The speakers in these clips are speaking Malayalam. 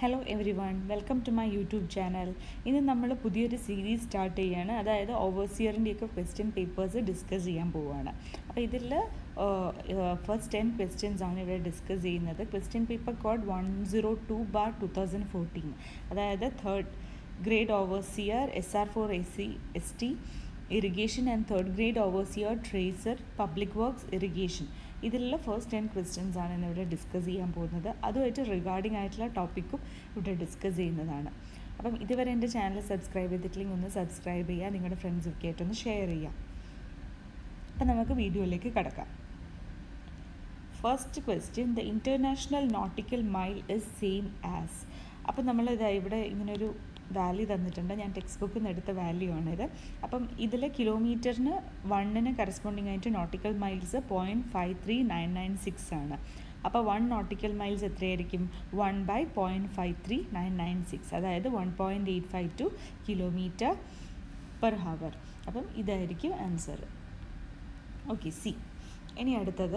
hello everyone welcome to my YouTube channel ഇന്ന് നമ്മൾ പുതിയൊരു സീരീസ് സ്റ്റാർട്ട് ചെയ്യുകയാണ് അതായത് ഓവർസിയറിൻ്റെയൊക്കെ ക്വസ്റ്റ്യൻ പേപ്പേഴ്സ് ഡിസ്കസ് ചെയ്യാൻ പോവുകയാണ് അപ്പോൾ ഇതിൽ ഫസ്റ്റ് ടെൻ ക്വസ്റ്റ്യൻസ് ആണ് ഇവിടെ ഡിസ്കസ് ചെയ്യുന്നത് question paper code one zero two bar two thousand fourteen അതായത് third grade overseer S R four S C S T irrigation and third grade overseer tracer public works irrigation ഇതിലുള്ള ഫസ്റ്റ് ടെൻ ക്വസ്റ്റ്യൻസ് ആണ് ഇന്ന് ഇവിടെ ഡിസ്കസ് ചെയ്യാൻ പോകുന്നത് അതുമായിട്ട് റിഗാർഡിംഗ് ആയിട്ടുള്ള ടോപ്പിക്കും ഇവിടെ ഡിസ്കസ് ചെയ്യുന്നതാണ് അപ്പം ഇതുവരെ എൻ്റെ ചാനൽ സബ്സ്ക്രൈബ് ചെയ്തിട്ടില്ലെങ്കിൽ ഒന്ന് സബ്സ്ക്രൈബ് ചെയ്യുക നിങ്ങളുടെ ഫ്രണ്ട്സൊക്കെ ആയിട്ടൊന്ന് ഷെയർ ചെയ്യാം അപ്പം നമുക്ക് വീഡിയോയിലേക്ക് കിടക്കാം first question the international nautical mile is same as അപ്പം നമ്മൾ ഇതാ ഇവിടെ ഇങ്ങനൊരു വാല്യൂ തന്നിട്ടുണ്ട് ഞാൻ ടെക്സ്റ്റ് ബുക്കിൽ നിന്ന് എടുത്ത വാല്യൂ ആണിത് അപ്പം ഇതിൽ കിലോമീറ്ററിന് വണ്ണിന് കറസ്പോണ്ടിങ് ആയിട്ട് nautical miles point five three nine nine six ആണ് അപ്പോൾ വൺ നോട്ടിക്കൽ മൈൽസ് എത്രയായിരിക്കും one by point five three nine nine six അതായത് one point eight five two kilometre per hour അപ്പം ഇതായിരിക്കും ആൻസർ ഓക്കെ സി ഇനി അടുത്തത്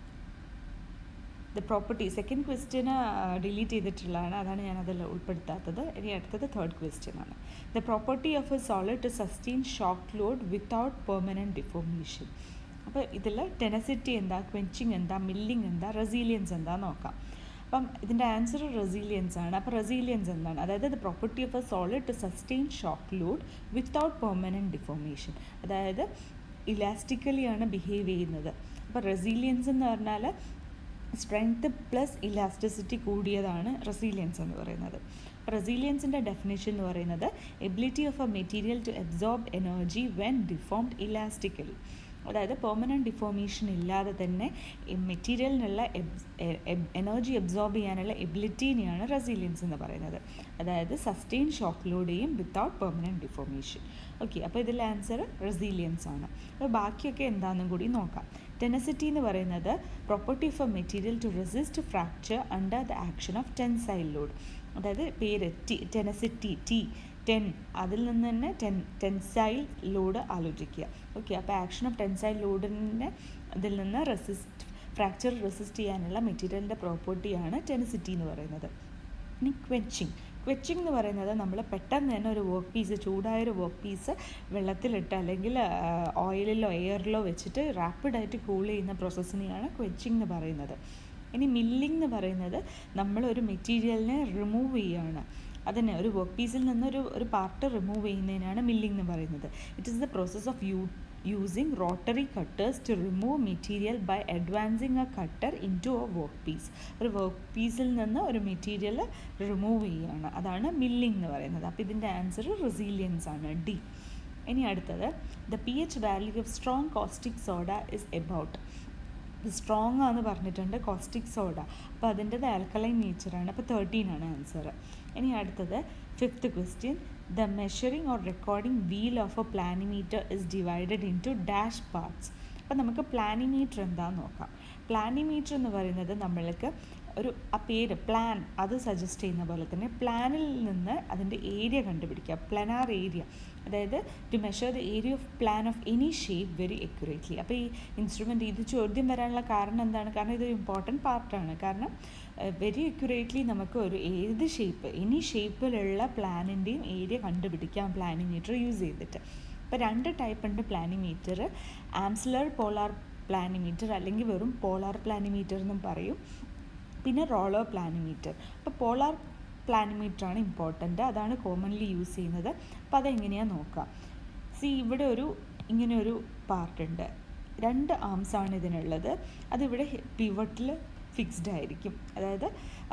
ദ പ്രോപ്പർട്ടി സെക്കൻഡ് ക്വസ്റ്റ്യന് ഡിലീറ്റ് ചെയ്തിട്ടുള്ളതാണ് അതാണ് ഞാൻ അതിൽ ഉൾപ്പെടുത്താത്തത് ഇനി അടുത്തത് തേർഡ് ക്വസ്റ്റ്യൻ ആണ് the property of a solid to sustain shock load without permanent deformation അപ്പോൾ ഇതിൽ ടെനസിറ്റി എന്താ ക്വെഞ്ചിങ് എന്താ മില്ലിങ് എന്താ റെസീലിയൻസ് എന്താ നോക്കാം അപ്പം ഇതിൻ്റെ ആൻസർ റെസീലിയൻസ് ആണ് അപ്പോൾ റെസീലിയൻസ് എന്താണ് അതായത് the property of a solid to sustain shock load without permanent deformation അതായത് ഇലാസ്റ്റിക്കലിയാണ് ബിഹേവ് ചെയ്യുന്നത് അപ്പോൾ റെസീലിയൻസ് എന്ന് പറഞ്ഞാൽ സ്ട്രെങ്ത് പ്ലസ് ഇലാസ്റ്റിസിറ്റി കൂടിയതാണ് റെസീലിയൻസ് എന്ന് പറയുന്നത് റെസീലിയൻസിൻ്റെ ഡെഫിനേഷൻ എന്ന് പറയുന്നത് ability of a material to absorb energy when deformed elastically അതായത് പെർമനൻറ്റ് ഡിഫോർമേഷൻ ഇല്ലാതെ തന്നെ മെറ്റീരിയലിനുള്ള എനർജി അബ്സോർബ് ചെയ്യാനുള്ള എബിലിറ്റീനെയാണ് റെസീലിയൻസ് എന്ന് പറയുന്നത് അതായത് സസ്റ്റെയിൻ ഷോക്ക് ലോഡ് ചെയ്യും വിത്തൗട്ട് പെർമനൻറ്റ് ഡിഫോർമേഷൻ ഓക്കെ അപ്പോൾ ഇതിൽ ആൻസർ റെസീലിയൻസ് ആണ് അപ്പോൾ ബാക്കിയൊക്കെ എന്താണെന്നും കൂടി നോക്കാം ടെനസിറ്റി എന്ന് പറയുന്നത് property of a material to resist fracture under the action of tensile load അതായത് പേര് ടി ടെനസിറ്റി ടി ടെൻ അതിൽ നിന്ന് തന്നെ ടെൻ ടെൻസൈൽ ലോഡ് ആലോചിക്കുക ഓക്കെ അപ്പോൾ ആക്ഷൻ ഓഫ് ടെൻസൈൽ ലോഡിനെ ഇതിൽ നിന്ന് റെസിസ്റ്റ് ഫ്രാക്ചർ റെസിസ്റ്റ് ചെയ്യാനുള്ള മെറ്റീരിയലിൻ്റെ പ്രോപ്പർട്ടിയാണ് ടെനസിറ്റി എന്ന് പറയുന്നത് ഇനി ക്വെച്ചിങ് ക്വെച്ചിങ് എന്ന് പറയുന്നത് നമ്മൾ പെട്ടെന്ന് തന്നെ ഒരു വർക്ക് പീസ് ചൂടായ ഒരു വർക്ക് പീസ് വെള്ളത്തിലിട്ട് അല്ലെങ്കിൽ ഓയിലിലോ എയറിലോ വെച്ചിട്ട് റാപ്പിഡായിട്ട് കൂൾ ചെയ്യുന്ന പ്രോസസ്സിനെയാണ് ക്വെച്ചിങ് എന്ന് പറയുന്നത് ഇനി മില്ലിംഗ് എന്ന് പറയുന്നത് നമ്മൾ ഒരു മെറ്റീരിയലിനെ റിമൂവ് ചെയ്യുകയാണ് അതിനെ ഒരു വർക്ക് പീസിൽ നിന്നൊരു ഒരു പാർട്ട് റിമൂവ് ചെയ്യുന്നതിനാണ് മില്ലിംഗ് എന്ന് പറയുന്നത് it is the process of you using rotary cutters to remove material by advancing a cutter in to a work piece ഒരു വർക്ക് പീസിൽ നിന്ന് ഒരു മെറ്റീരിയൽ റിമൂവ് ചെയ്യുകയാണ് അതാണ് മില്ലിംഗ് എന്ന് പറയുന്നത് അപ്പോൾ ഇതിൻ്റെ ആൻസർ റെസീലിയൻസ് ആണ് ഡി ഇനി അടുത്തത് the P H value of strong caustic soda is about strong ആണെന്ന് പറഞ്ഞിട്ടുണ്ട് കോസ്റ്റിക് സോഡ അപ്പോൾ അതിൻ്റെത് ആൽക്കലൈൻ നേച്ചറാണ് അപ്പോൾ തേർട്ടീൻ ആണ് ആൻസർ ഇനി അടുത്തത് fifth question the measuring or recording wheel of a planimeter is divided in to dash parts അപ്പോൾ നമുക്ക് പ്ലാനിമീറ്റർ എന്താണെന്ന് നോക്കാം പ്ലാനിമീറ്റർ എന്ന് പറയുന്നത് നമ്മൾക്ക് ഒരു ആ പേര് പ്ലാൻ അത് സജസ്റ്റ് ചെയ്യുന്ന പോലെ തന്നെ പ്ലാനിൽ നിന്ന് അതിൻ്റെ ഏരിയ കണ്ടുപിടിക്കുക പ്ലനാർ ഏരിയ അതായത് to measure the area of plan of any shape very accurately അപ്പോൾ ഈ ഇൻസ്ട്രുമെൻ്റ് ഇത് ചോദ്യം വരാനുള്ള കാരണം എന്താണ് കാരണം ഇതൊരു ഇമ്പോർട്ടൻറ്റ് പാർട്ടാണ് കാരണം വെരി അക്യുറേറ്റ്ലി നമുക്ക് ഒരു ഏത് ഷേപ്പ് എനി ഷേപ്പിലുള്ള പ്ലാനിൻ്റെയും ഏരിയ കണ്ടുപിടിക്കാം പ്ലാനിങ് മീറ്റർ യൂസ് ചെയ്തിട്ട് ഇപ്പോൾ രണ്ട് ടൈപ്പ് ഉണ്ട് planimeter Amsler polar planimeter അല്ലെങ്കിൽ വെറും പോളാർ പ്ലാനിമീറ്റർ എന്നും പറയും പിന്നെ റോളർ പ്ലാനിമീറ്റർ അപ്പോൾ പോളാർ പ്ലാനിമീറ്ററാണ് ഇമ്പോർട്ടൻ്റ് അതാണ് കോമൺലി യൂസ് ചെയ്യുന്നത് അപ്പോൾ അതെങ്ങനെയാണ് നോക്കാം സി ഇവിടെ ഒരു ഇങ്ങനെ ഒരു പാർട്ടുണ്ട് രണ്ട് ആംസ് ആണ് ഇതിനുള്ളത് അതിവിടെ പിവട്ടിൽ ഫിക്സ്ഡ് ആയിരിക്കും അതായത്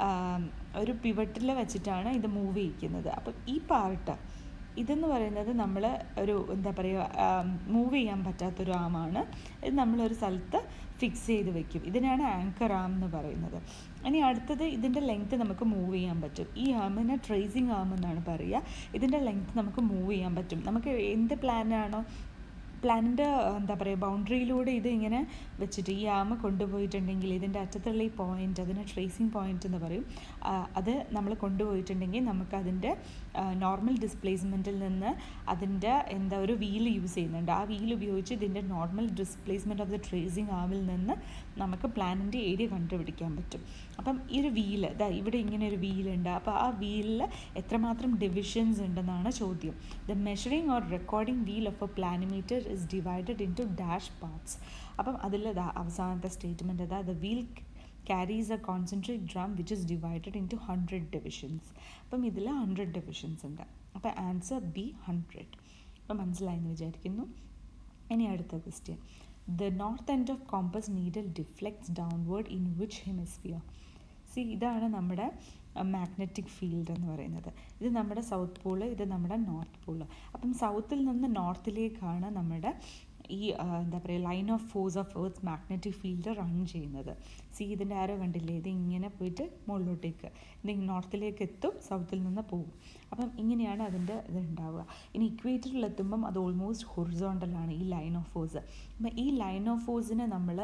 ഒരു പിവട്ടിൽ വെച്ചിട്ടാണ് ഇത് മൂവ് ചെയ്യിക്കുന്നത് അപ്പം ഈ പാർട്ട് ഇതെന്ന് പറയുന്നത് നമ്മൾ ഒരു എന്താ പറയുക മൂവ് ചെയ്യാൻ പറ്റാത്തൊരു ആമാണ് ഇത് നമ്മളൊരു സ്ഥലത്ത് ഫിക്സ് ചെയ്ത് വെക്കും ഇതിനാണ് ആങ്കർ ആം എന്ന് പറയുന്നത് ഇനി അടുത്തത് ഇതിൻ്റെ ലെങ്ത്ത് നമുക്ക് മൂവ് ചെയ്യാൻ പറ്റും ഈ ആമിനെ ട്രേസിങ് ആം എന്നാണ് പറയുക ഇതിൻ്റെ ലെങ്ത്ത് നമുക്ക് മൂവ് ചെയ്യാൻ പറ്റും നമുക്ക് എന്ത് പ്ലാനാണോ പ്ലാനിൻ്റെ എന്താ പറയുക ബൗണ്ടറിയിലൂടെ ഇത് ഇങ്ങനെ വെച്ചിട്ട് ഈ ആമ കൊണ്ടുപോയിട്ടുണ്ടെങ്കിൽ ഇതിൻ്റെ അറ്റത്തുള്ള ഈ പോയിന്റ് അതിനെ ട്രേസിങ് പോയിന്റ് എന്ന് പറയും ആ, അത് നമ്മൾ കൊണ്ടുപോയിട്ടുണ്ടെങ്കിൽ നമുക്ക് അതിൻ്റെ നോർമൽ ഡിസ്പ്ലേസ്മെൻറ്റിൽ നിന്ന് അതിൻ്റെ എന്താ ഒരു വീൽ യൂസ് ചെയ്യുന്നുണ്ട് ആ വീൽ ഉപയോഗിച്ച് ഇതിൻ്റെ normal displacement of the tracing ആമിൽ നിന്ന് നമുക്ക് പ്ലാനിൻ്റെ ഏരിയ കണ്ടുപിടിക്കാൻ പറ്റും അപ്പം ഈ ഒരു വീല് ഇതാ ഇവിടെ ഇങ്ങനെ ഒരു വീലുണ്ട് അപ്പോൾ ആ വീലിൽ എത്രമാത്രം ഡിവിഷൻസ് ഉണ്ടെന്നാണ് ചോദ്യം the measuring or recording wheel of a planimeter is divided in to dash parts അപ്പം അതിൽ ഇതാ അവസാനത്തെ സ്റ്റേറ്റ്മെൻറ്റ് ഇതാ the wheel carries a concentric drum which is divided into 100 divisions അപ്പം ഇതിൽ ഹൺഡ്രഡ് ഡിവിഷൻസ് ഉണ്ട് അപ്പോൾ ആൻസർ ബി ഹൺഡ്രഡ് അപ്പം മനസ്സിലായെന്ന് വിചാരിക്കുന്നു ഇനി അടുത്ത question the north end of compass needle deflects downward in which hemisphere see ഇതാണ് നമ്മുടെ മാഗ്നറ്റിക് ഫീൽഡ് എന്ന് പറയുന്നത് ഇത് നമ്മുടെ സൗത്ത് പോള് ഇത് നമ്മുടെ നോർത്ത് പോള് അപ്പം സൗത്തിൽ നിന്ന് നോർത്തിലേക്കാണ് നമ്മുടെ ഈ ആ, എന്താ പറയുക line of force of earth magnetic field run ചെയ്യുന്നത് സി ഇതിൻ്റെ ആരോ കണ്ടില്ലേ ഇത് ഇങ്ങനെ പോയിട്ട് മുകളിലോട്ടേക്ക് ഇത് നോർത്തിലേക്ക് എത്തും സൗത്തിൽ നിന്ന് പോകും അപ്പം ഇങ്ങനെയാണ് അതിൻ്റെ ഇത് ഉണ്ടാവുക ഇനി ഇക്വേറ്ററിൽ എത്തുമ്പം അത് ഓൾമോസ്റ്റ് ഹൊറിസോണ്ടലാണ് ഈ ലൈൻ ഓഫ് ഫോഴ്സ് അപ്പം ഈ ലൈൻ ഓഫ് ഫോഴ്സിനെ നമ്മൾ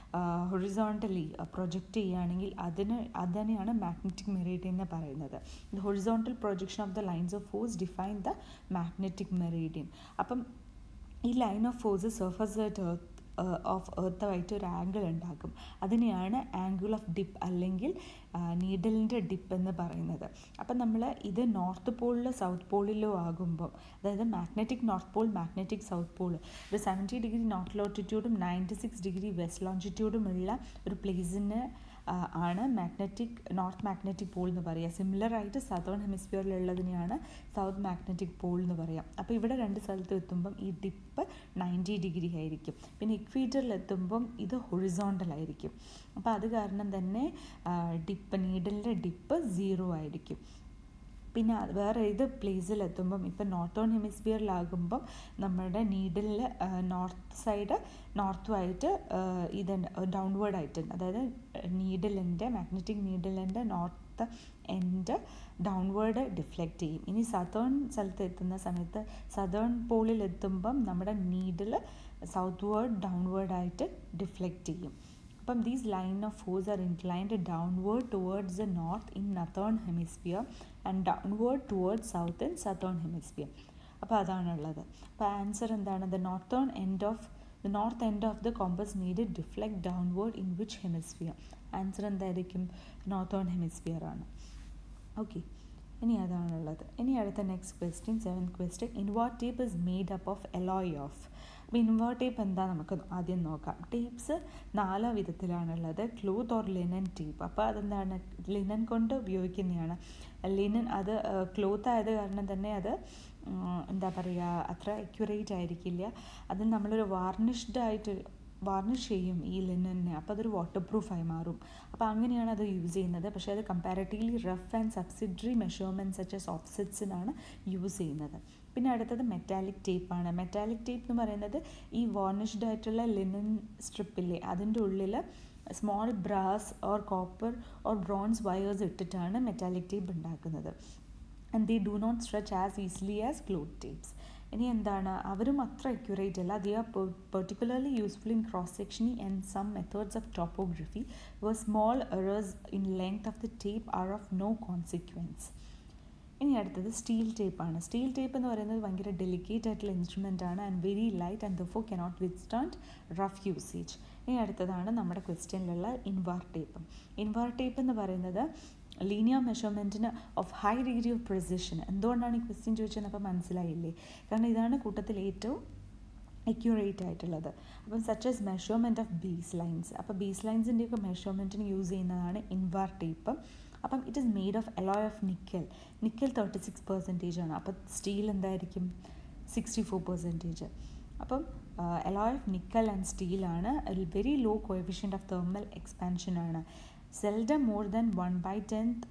ഹൊറിസോണ്ടലി പ്രൊജക്റ്റ് ചെയ്യുകയാണെങ്കിൽ അതിന് അതിനെയാണ് മാഗ്നറ്റിക് മെറീഡിയൻ എന്ന് പറയുന്നത് the horizontal projection of the lines of force define the magnetic meridian അപ്പം ഈ line of force surface at earth of എർത്തുമായിട്ട് ഒരു ആംഗിൾ ഉണ്ടാക്കും അതിനെയാണ് ആംഗിൾ ഓഫ് ഡിപ്പ് അല്ലെങ്കിൽ നീഡലിൻ്റെ ഡിപ്പ് എന്ന് പറയുന്നത് അപ്പം നമ്മൾ ഇത് നോർത്ത് പോളിലോ സൗത്ത് പോളിലോ ആകുമ്പോൾ അതായത് magnetic north pole magnetic south pole ഒരു സെവൻറ്റി ഡിഗ്രി നോർത്ത് ലോട്ടിറ്റ്യൂഡും നയൻറ്റി സിക്സ് ഡിഗ്രി വെസ്റ്റ് ലോഞ്ചിറ്റ്യൂഡും ഉള്ള ഒരു പ്ലേസിന് ആണ് മാഗ്നറ്റിക് നോർത്ത് മാഗ്നറ്റിക് പോൾ എന്ന് പറയുക സിമിലർ ആയിട്ട് സതേൺ ഹെമിസ്ഫിയറിലുള്ളതിനെയാണ് സൗത്ത് മാഗ്നറ്റിക് പോൾ എന്ന് പറയാം അപ്പോൾ ഇവിടെ രണ്ട് സ്ഥലത്ത് എത്തുമ്പം ഈ ഡിപ്പ് നയൻറ്റി ഡിഗ്രി ആയിരിക്കും പിന്നെ ഇക്വേറ്ററിൽ എത്തുമ്പം ഇത് ഹൊറിസോണ്ടൽ ആയിരിക്കും അപ്പോൾ അത് കാരണം തന്നെ ഡിപ്പ് നീഡലിൻ്റെ ഡിപ്പ് സീറോ ആയിരിക്കും പിന്നെ അത് വേറെ ഏത് പ്ലേസിൽ എത്തുമ്പം ഇപ്പം നോർത്തേൺ ഹെമിസ്ഫിയറിലാകുമ്പം നമ്മുടെ നീഡിലിൽ നോർത്ത് സൈഡ് നോർത്തുമായിട്ട് ഇത് ഡൗൺവേർഡ് ആയിട്ടുണ്ട് അതായത് നീഡിലിൻ്റെ മാഗ്നറ്റിക് നീഡിലിൻ്റെ നോർത്ത് എൻഡ് ഡൗൺവേർഡ് ഡിഫ്ലക്റ്റ് ചെയ്യും ഇനി സതേൺ സ്ഥലത്ത് എത്തുന്ന സമയത്ത് സതേൺ പോളിൽ എത്തുമ്പം നമ്മുടെ നീഡിൽ സൗത്ത് വേർഡ് ഡൗൺവേർഡ് ആയിട്ട് ഡിഫ്ലക്റ്റ് ചെയ്യും അപ്പം these line of force are inclined downward towards the north in northern hemisphere and downward towards south in southern hemisphere അപ്പോൾ അതാണുള്ളത് അപ്പോൾ ആൻസർ എന്താണ് the northern end of the north end of the compass need deflect downward in which hemisphere answer എന്തായിരിക്കും നോർത്തേൺ ഹെമിസ്ഫിയർ ആണ് ഓക്കെ ഇനി അതാണുള്ളത് ഇനി അടുത്ത next question seven question invar tape is made up of alloy of അപ്പോൾ ഇൻവേർട്ട് ടേപ്പ് എന്താ നമുക്ക് ആദ്യം നോക്കാം ടേപ്സ് നാല് വിധത്തിലാണുള്ളത് ക്ലോത്ത് ഓർ ലിനൻ ടേപ്പ് അപ്പോൾ അതെന്താണ് ലിനൻ കൊണ്ട് ഉപയോഗിക്കുന്നതാണ് ലിനൻ അത് ക്ലോത്ത് ആയത് കാരണം തന്നെ അത് എന്താ പറയുക അത്ര അക്യുറേറ്റ് ആയിരിക്കില്ല അതിൽ നമ്മളൊരു വാർണിഷ്ഡ് ആയിട്ട് വാർണിഷ് ചെയ്യും ഈ ലിനനെ അപ്പോൾ അതൊരു വാട്ടർ പ്രൂഫായി മാറും അപ്പോൾ അങ്ങനെയാണ് അത് യൂസ് ചെയ്യുന്നത് പക്ഷേ അത് comparatively rough and subsidiary measurements such ഓഫ്സെറ്റ്സിനാണ് യൂസ് ചെയ്യുന്നത് പിന്നെ അടുത്തത് മെറ്റാലിക് ടേപ്പാണ് മെറ്റാലിക് ടേപ്പ് എന്ന് പറയുന്നത് ഈ വാർണിഷ്ഡ് ആയിട്ടുള്ള ലിനൻ സ്ട്രിപ്പില്ലേ അതിൻ്റെ ഉള്ളിൽ small brass or copper or bronze wires ഇട്ടിട്ടാണ് മെറ്റാലിക് ടേപ്പ് ഉണ്ടാക്കുന്നത് and they do not stretch as easily as cloth tapes ഇനി എന്താണ് അവരും അത്ര അക്യുറേറ്റ് അല്ല they are particularly useful in cross section and some methods of topography where small errors in length of the tape are of no consequence ഇനി അടുത്തത് സ്റ്റീൽ ടേപ്പാണ് സ്റ്റീൽ ടേപ്പ് എന്ന് പറയുന്നത് ഭയങ്കര ഡെലിക്കേറ്റ് ആയിട്ടുള്ള ഇൻസ്ട്രുമെൻ്റ് ആണ് and very light and therefore cannot withstand rough usage ഇനി അടുത്തതാണ് നമ്മുടെ ക്വസ്റ്റ്യനിലുള്ള ഇൻവാർ ടേപ്പ് ഇൻവാർ ടേപ്പ് എന്ന് പറയുന്നത് ലീനിയർ മെഷർമെൻറ്റിന് of high degree of precision എന്തുകൊണ്ടാണ് ഈ ക്വസ്റ്റ്യൻ ചോദിച്ചതെന്നപ്പോൾ മനസ്സിലായില്ലേ കാരണം ഇതാണ് കൂട്ടത്തിൽ ഏറ്റവും അക്യുറേറ്റ് ആയിട്ടുള്ളത് അപ്പം such as measurement of base lines അപ്പോൾ ബേസ് ലൈൻസിൻ്റെയൊക്കെ മെഷർമെൻറ്റിന് യൂസ് ചെയ്യുന്നതാണ് ഇൻവാർ ടേപ്പ് അപ്പം it is made of alloy of nickel nickel thirty six percentage ആണ് അപ്പം സ്റ്റീൽ എന്തായിരിക്കും സിക്സ്റ്റി ഫോർ പെർസെൻറ്റേജ് അപ്പം എലോയ് ഓഫ് നിക്കൽ ആൻഡ് സ്റ്റീലാണ് very low coefficient of thermal expansion ആണ് seldom more than one by tenth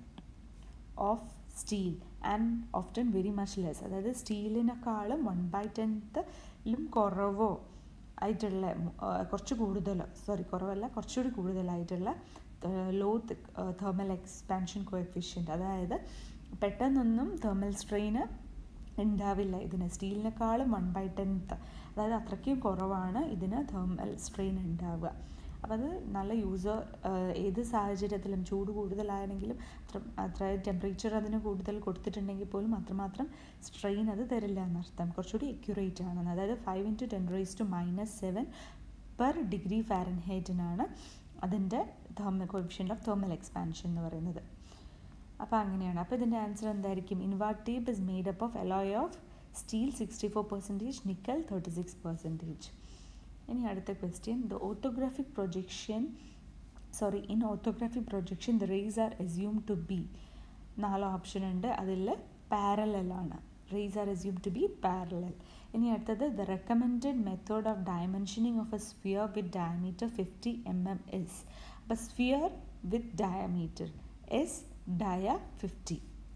of steel and often very much less അതായത് സ്റ്റീലിനേക്കാളും വൺ ബൈ ടെൻത്തിലും കുറവോ ആയിട്ടുള്ള കുറച്ച് കൂടുതലോ സോറി കുറവല്ല കുറച്ചുകൂടി കൂടുതലായിട്ടുള്ള ലോ തെർമൽ എക്സ്പാൻഷൻ കോഎഫിഷ്യൻ്റ് അതായത് പെട്ടെന്നൊന്നും തെർമൽ സ്ട്രെയിന് ഉണ്ടാവില്ല ഇതിന് സ്റ്റീലിനേക്കാളും വൺ ബൈ ടെൻത്ത് അതായത് അത്രയ്ക്കും കുറവാണ് ഇതിന് തെർമൽ സ്ട്രെയിൻ ഉണ്ടാവുക അപ്പോൾ അത് നല്ല യൂസർ ഏത് സാഹചര്യത്തിലും ചൂട് കൂടുതലാണെങ്കിലും അത്ര അത്ര ടെമ്പറേച്ചർ അതിന് കൂടുതൽ കൊടുത്തിട്ടുണ്ടെങ്കിൽ പോലും അത്രമാത്രം സ്ട്രെയിൻ അത് തരില്ല എന്നർത്ഥം കുറച്ചുകൂടി അക്യുറേറ്റ് ആണെന്ന് അതായത് five into ten raise to minus seven per degree ഫാരൻഹൈറ്റിനാണ് അതിൻ്റെ thermal coefficient of thermal expansion എന്ന് പറയുന്നത് അപ്പോൾ അങ്ങനെയാണ് അപ്പോൾ ഇതിൻ്റെ ആൻസർ എന്തായിരിക്കും invar tape is made up of alloy of steel sixty four percentage nickel thirty six percentage ഇനി അടുത്ത question the orthographic projection sorry in orthographic projection the rays are assume to be നാല് ഓപ്ഷൻ ഉണ്ട് അതിൽ പാരലലാണ് rays are assume to be parallel ഇനി അടുത്തത് the recommended method of dimensioning of a sphere with diameter fifty M M is അപ്പോൾ sphere with diameter is dia fifty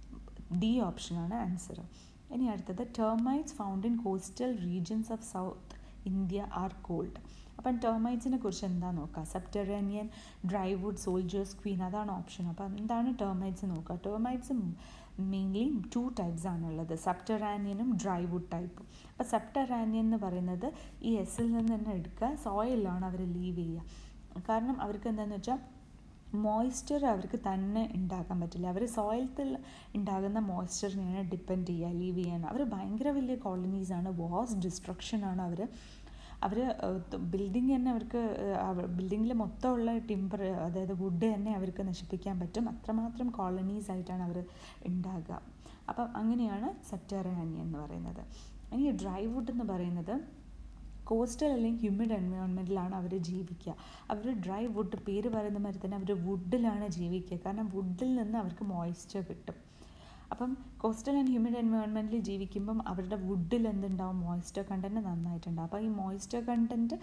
D ഓപ്ഷനാണ് ആൻസർ ഇനി അടുത്തത് termites found in coastal regions of south India are called അപ്പം ടേർമൈറ്റ്സിനെ കുറിച്ച് എന്താ നോക്കുക സബ്റ്ററേനിയൻ ഡ്രൈവുഡ് സോൾജേഴ്സ് ക്വീൻ അതാണ് ഓപ്ഷൻ അപ്പം എന്താണ് ടേർമൈറ്റ്സ് നോക്കുക ടേർമൈറ്റ്സ് മെയിൻലി ടു ടൈപ്സ് ആണുള്ളത് സബ്റ്ററാനിയനും ഡ്രൈവുഡ് ടൈപ്പും അപ്പോൾ സബ്റ്ററാനിയൻ എന്ന് പറയുന്നത് ഈ എസ്സിൽ നിന്ന് തന്നെ എടുക്കുക സോയിലാണ് അവർ ലീവ് ചെയ്യുക കാരണം അവർക്ക് എന്താണെന്ന് വെച്ചാൽ മോയ്സ്ചർ അവർക്ക് തന്നെ ഉണ്ടാക്കാൻ പറ്റില്ല അവർ സോയിലത്തിൽ ഉണ്ടാകുന്ന മോയ്സ്ചറിനെയാണ് ഡിപ്പെൻഡ് ചെയ്യുക ലീവ് ചെയ്യാൻ അവർ ഭയങ്കര വലിയ കോളനീസാണ് വാസ് ഡിസ്ട്രക്ഷനാണ് അവർ അവർ ബിൽഡിംഗ് തന്നെ അവർക്ക് ബിൽഡിങ്ങിൽ മൊത്തമുള്ള ടിമ്പർ അതായത് വുഡ് തന്നെ അവർക്ക് നശിപ്പിക്കാൻ പറ്റും അത്രമാത്രം കോളനീസ് ആയിട്ടാണ് അവർ ഉണ്ടാകുക അപ്പം അങ്ങനെയാണ് സബ്റ്ററാനിയൻ എന്ന് പറയുന്നത് ഇനി ഡ്രൈ വുഡ് എന്ന് പറയുന്നത് കോസ്റ്റൽ അല്ലെങ്കിൽ ഹ്യൂമിഡ് എൻവയോൺമെൻറ്റിലാണ് അവർ ജീവിക്കുക അവർ ഡ്രൈ വുഡ് പേര് പറയുന്ന മാതിരി തന്നെ അവർ വുഡിലാണ് ജീവിക്കുക കാരണം വുഡിൽ നിന്ന് അവർക്ക് മോയ്സ്ചർ കിട്ടും അപ്പം കോസ്റ്റൽ ആൻഡ് ഹ്യൂമിഡ് എൻവയോൺമെൻറ്റിൽ ജീവിക്കുമ്പം അവരുടെ വുഡിൽ എന്തുണ്ടാവും മോയ്സ്ചർ കണ്ടൻറ്റ് നന്നായിട്ടുണ്ടാവും അപ്പോൾ ഈ മോയ്സ്ചർ കണ്ടൻറ്റ്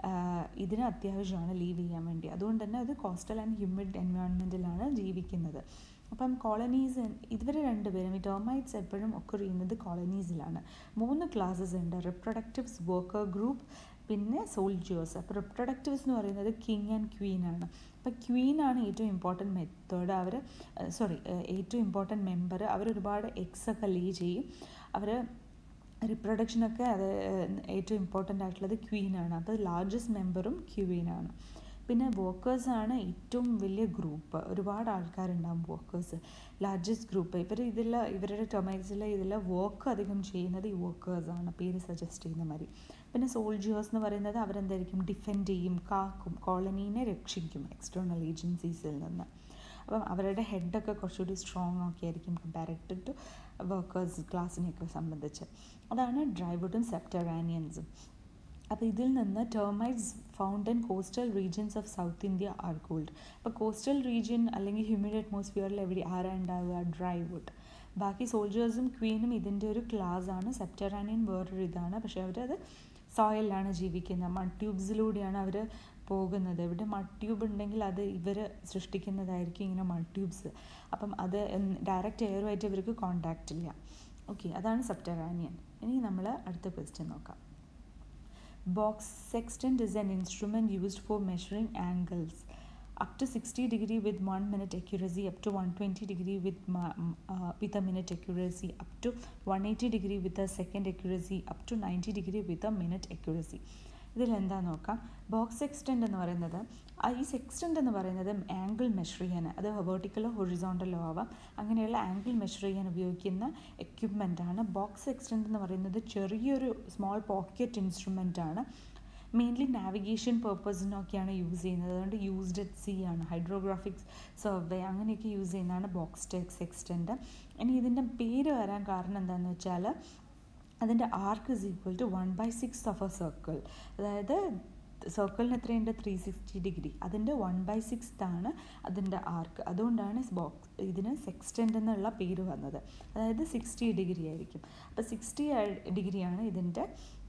ഇതിന് അത്യാവശ്യമാണ് ലീവ് ചെയ്യാൻ വേണ്ടി അതുകൊണ്ട് തന്നെ അത് കോസ്റ്റൽ ആൻഡ് ഹ്യൂമിഡ് എൻവയോൺമെൻറ്റിലാണ് ജീവിക്കുന്നത് അപ്പം കോളനീസ് ഇവർ രണ്ടുപേരും ഈ ടേർമൈറ്റ്സ് എപ്പോഴും ഒക്കെ ചെയ്യുന്നത് കോളനീസിലാണ് മൂന്ന് ക്ലാസ്സസ് ഉണ്ട് റിപ്രൊഡക്റ്റീവ്സ് വർക്കർ ഗ്രൂപ്പ് പിന്നെ സോൾജേഴ്സ് അപ്പോൾ റിപ്രൊഡക്റ്റീവ്സ് എന്ന് പറയുന്നത് കിങ് ആൻഡ് ക്വീൻ ആണ് അപ്പോൾ ക്വീൻ ആണ് ഏറ്റവും ഇമ്പോർട്ടൻറ്റ് മെത്തേഡ് അവർ സോറി ഏറ്റവും ഇമ്പോർട്ടൻറ്റ് മെമ്പർ അവർ ഒരുപാട് എഗ്സ് ഒക്കെ ലേ ചെയ്യും അവർ റിപ്രൊഡക്ഷനൊക്കെ അത് ഏറ്റവും ഇമ്പോർട്ടൻ്റ് ആയിട്ടുള്ളത് ക്വീനാണ് അപ്പോൾ ലാർജസ്റ്റ് മെമ്പറും ക്വീനാണ് പിന്നെ വർക്കേഴ്സാണ് ഏറ്റവും വലിയ ഗ്രൂപ്പ് ഒരുപാട് ആൾക്കാരുണ്ടാകും വർക്കേഴ്സ് ലാർജസ്റ്റ് ഗ്രൂപ്പ് ഇവർ ഇതിൽ ഇവരുടെ ടൊമാറ്റോസിൽ ഇതിൽ വർക്ക് അധികം ചെയ്യുന്നത് ഈ വർക്കേഴ്സാണ് പേര് സജസ്റ്റ് ചെയ്യുന്ന മാതിരി പിന്നെ സോൾജേഴ്സ് എന്ന് പറയുന്നത് അവരെന്തായിരിക്കും ഡിഫെൻഡ് ചെയ്യും കാക്കും കോളനീനെ രക്ഷിക്കും എക്സ്റ്റേണൽ ഏജൻസീസിൽ നിന്ന് അപ്പം അവരുടെ ഹെഡൊക്കെ കുറച്ചുകൂടി സ്ട്രോങ് ഒക്കെ ആയിരിക്കും കമ്പാരറ്റീവ് ടു വർക്കേഴ്സ് ക്ലാസ്സിനെയൊക്കെ സംബന്ധിച്ച് അതാണ് ഡ്രൈവുഡും സെപ്റ്ററാനിയൻസും അപ്പോൾ ഇതിൽ നിന്ന് termites found in coastal regions of south India are called അപ്പോൾ കോസ്റ്റൽ റീജിയൻ അല്ലെങ്കിൽ ഹ്യൂമിഡ് അറ്റ്മോസ്ഫിയറിൽ എവിടെ ആരാ ഉണ്ടാവുക ഡ്രൈ വുഡ് ബാക്കി സോൾജേഴ്സും ക്വീനും ഇതിൻ്റെ ഒരു ക്ലാസ് ആണ് സെപ്റ്ററാനിയൻ വേറൊരു ഇതാണ് പക്ഷേ അവരത് സോയിലാണ് ജീവിക്കുന്നത് മഡ് ട്യൂബ്സിലൂടെയാണ് അവർ പോകുന്നത് ഇവിടെ മഡ് ട്യൂബ് ഉണ്ടെങ്കിൽ അത് ഇവർ സൃഷ്ടിക്കുന്നതായിരിക്കും ഇങ്ങനെ മഡ് ട്യൂബ്സ് അപ്പം അത് ഡയറക്റ്റ് എയറുമായിട്ട് ഇവർക്ക് കോണ്ടാക്റ്റ് ഇല്ല ഓക്കെ അതാണ് സബ്റ്ററാനിയൻ ഇനി നമ്മൾ അടുത്ത ക്വസ്റ്റ്യൻ നോക്കാം box sextant is an instrument used for measuring angles up to 60 degree with 1 minute accuracy up to 120 degree with uh, with a minute accuracy up to 180 degree with a second accuracy up to 90 degree with a minute accuracy ഇതിൽ എന്താ നോക്കാം ബോക്സ് എക്സ്റ്റെൻഡ് എന്ന് പറയുന്നത് ഈ സെക്സ്റ്റെൻഡ് എന്ന് പറയുന്നത് ആംഗിൾ മെഷർ ചെയ്യാൻ അത് വെർട്ടിക്കലോ ഹൊറിസോണ്ടലോ ആവാം അങ്ങനെയുള്ള ആംഗിൾ മെഷർ ചെയ്യാൻ ഉപയോഗിക്കുന്ന എക്യുപ്മെൻ്റ് ആണ് ബോക്സ് എക്സ്റ്റെൻഡ് എന്ന് പറയുന്നത് ചെറിയൊരു സ്മോൾ പോക്കറ്റ് ഇൻസ്ട്രുമെൻ്റ് ആണ് മെയിൻലി നാവിഗേഷൻ പേർപ്പസിനൊക്കെയാണ് യൂസ് ചെയ്യുന്നത് അതുകൊണ്ട് യൂസ്ഡ് അറ്റ് സി ആണ് ഹൈഡ്രോഗ്രാഫിക് സർവേ അങ്ങനെയൊക്കെ യൂസ് ചെയ്യുന്നതാണ് ബോക്സ് ടെക്സ് എക്സ്റ്റെൻഡ് ഇനി ഇതിൻ്റെ പേര് വരാൻ കാരണം എന്താണെന്ന് വെച്ചാൽ അതിൻ്റെ arc is equal to one by six of a circle അതായത് സർക്കിളിന് എത്രയുണ്ട് ത്രീ സിക്സ്റ്റി ഡിഗ്രി അതിൻ്റെ വൺ ബൈ സിക്സ്ത് ആണ് അതിൻ്റെ ആർക്ക് അതുകൊണ്ടാണ് ബോക്സ് ഇതിന് സെക്സ്റ്റൻ്റ് എന്നുള്ള പേര് വന്നത് അതായത് സിക്സ്റ്റി ഡിഗ്രി ആയിരിക്കും അപ്പോൾ സിക്സ്റ്റി ഡിഗ്രിയാണ് ഇതിൻ്റെ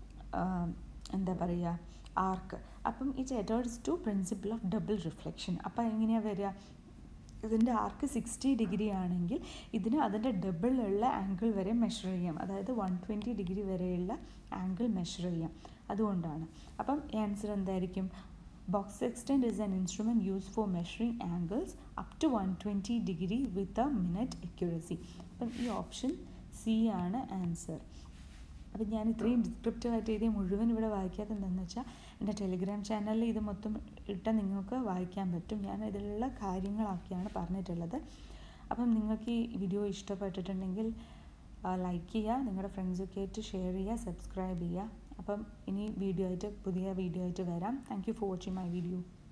എന്താ പറയുക ആർക്ക് അപ്പം it accords to principle of double reflection അപ്പം എങ്ങനെയാണ് വരിക ഇതിൻ്റെ ആർക്ക് സിക്സ്റ്റി ഡിഗ്രി ആണെങ്കിൽ ഇതിന് അതിൻ്റെ ഡബിൾ ഉള്ള ആംഗിൾ വരെ മെഷർ ചെയ്യാം അതായത് വൺ ട്വൻറ്റി ഡിഗ്രി വരെയുള്ള ആംഗിൾ മെഷർ ചെയ്യാം അതുകൊണ്ടാണ് അപ്പം ആൻസർ എന്തായിരിക്കും box extend is an instrument use for measuring angles up to one twenty degree with a minute accuracy അപ്പം ഈ ഓപ്ഷൻ സി ആണ് ആൻസർ അപ്പം ഞാൻ ഇത്രയും ഡിസ്ക്രിപ്റ്റീവായിട്ട് എഴുതിയ മുഴുവൻ ഇവിടെ വായിക്കാത്ത എന്താണെന്ന് വെച്ചാൽ എൻ്റെ ടെലിഗ്രാം ചാനലിൽ ഇത് മൊത്തം ഇട്ടാൽ നിങ്ങൾക്ക് വായിക്കാൻ പറ്റും ഞാൻ ഇതിലുള്ള കാര്യങ്ങളൊക്കെയാണ് പറഞ്ഞിട്ടുള്ളത് അപ്പം നിങ്ങൾക്ക് ഈ വീഡിയോ ഇഷ്ടപ്പെട്ടിട്ടുണ്ടെങ്കിൽ ലൈക്ക് ചെയ്യുക നിങ്ങളുടെ ഫ്രണ്ട്സൊക്കെ ആയിട്ട് ഷെയർ ചെയ്യുക സബ്സ്ക്രൈബ് ചെയ്യുക അപ്പം ഇനി വീഡിയോ ആയിട്ട് പുതിയ വീഡിയോ ആയിട്ട് വരാം thank you for watching my video